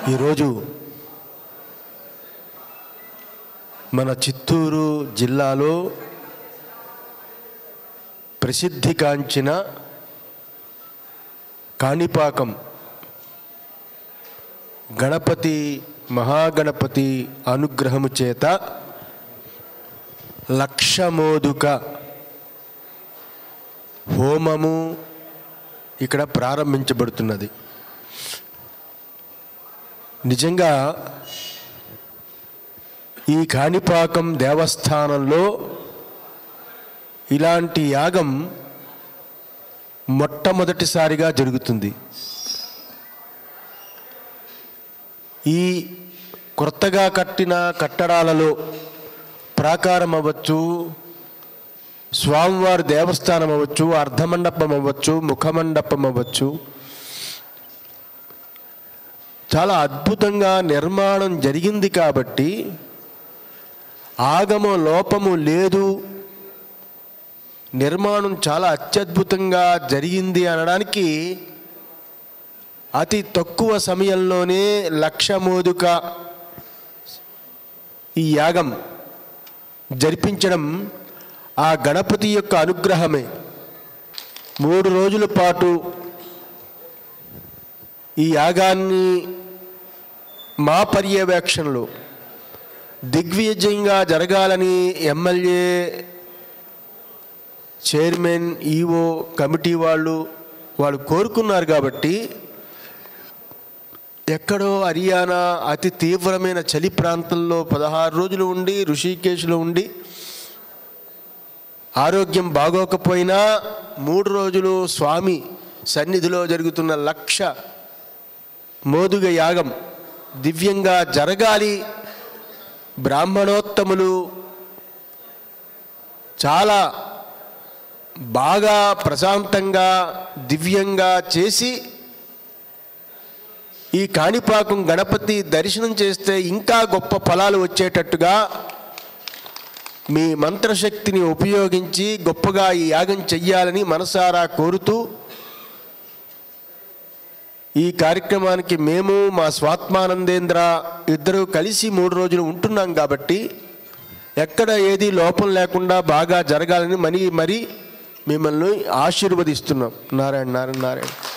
ఈరోజు మన చిత్తూరు జిల్లాలో ప్రసిద్ధిగాంచిన కాణిపాకం గణపతి మహాగణపతి అనుగ్రహము చేత లక్షమోదుక హోమము ఇక్కడ ప్రారంభించబడుతున్నది నిజంగా ఈ కాణిపాకం దేవస్థానంలో ఇలాంటి యాగం మొట్టమొదటిసారిగా జరుగుతుంది ఈ కొత్తగా కట్టిన కట్టడాలలో ప్రాకారం అవ్వచ్చు స్వామివారి దేవస్థానం అవ్వచ్చు అర్ధమండపం అవ్వచ్చు ముఖమండపం అవ్వచ్చు చాలా అద్భుతంగా నిర్మాణం జరిగింది కాబట్టి ఆగమ లోపము లేదు నిర్మాణం చాలా అత్యద్భుతంగా జరిగింది అనడానికి అతి తక్కువ సమయంలోనే లక్ష మోదుక ఈ యాగం జరిపించడం ఆ గణపతి యొక్క అనుగ్రహమే మూడు రోజుల పాటు ఈ యాగాన్ని మా పర్యవేక్షణలో దిగ్విజయంగా జరగాలని ఎమ్మెల్యే చైర్మన్ ఈఓ కమిటీ వాళ్ళు వాళ్ళు కోరుకున్నారు కాబట్టి ఎక్కడో హర్యానా అతి తీవ్రమైన చలి ప్రాంతంలో పదహారు రోజులు ఉండి ఋషికేశ్లో ఉండి ఆరోగ్యం బాగోకపోయినా మూడు రోజులు స్వామి సన్నిధిలో జరుగుతున్న లక్ష మోదుగ యాగం దివ్యంగా జరగాలి బ్రాహ్మణోత్తములు చాలా బాగా ప్రశాంతంగా దివ్యంగా చేసి ఈ కాణిపాకం గణపతి దర్శనం చేస్తే ఇంకా గొప్ప ఫలాలు వచ్చేటట్టుగా మీ మంత్రశక్తిని ఉపయోగించి గొప్పగా ఈ యాగం చెయ్యాలని మనసారా కోరుతూ ఈ కార్యక్రమానికి మేము మా స్వాత్మానందేంద్ర ఇద్దరు కలిసి మూడు రోజులు ఉంటున్నాం కాబట్టి ఎక్కడ ఏది లోపం లేకుండా బాగా జరగాలని మనీ మరి మిమ్మల్ని ఆశీర్వదిస్తున్నాం నారాయణ నారాయణ నారాయణ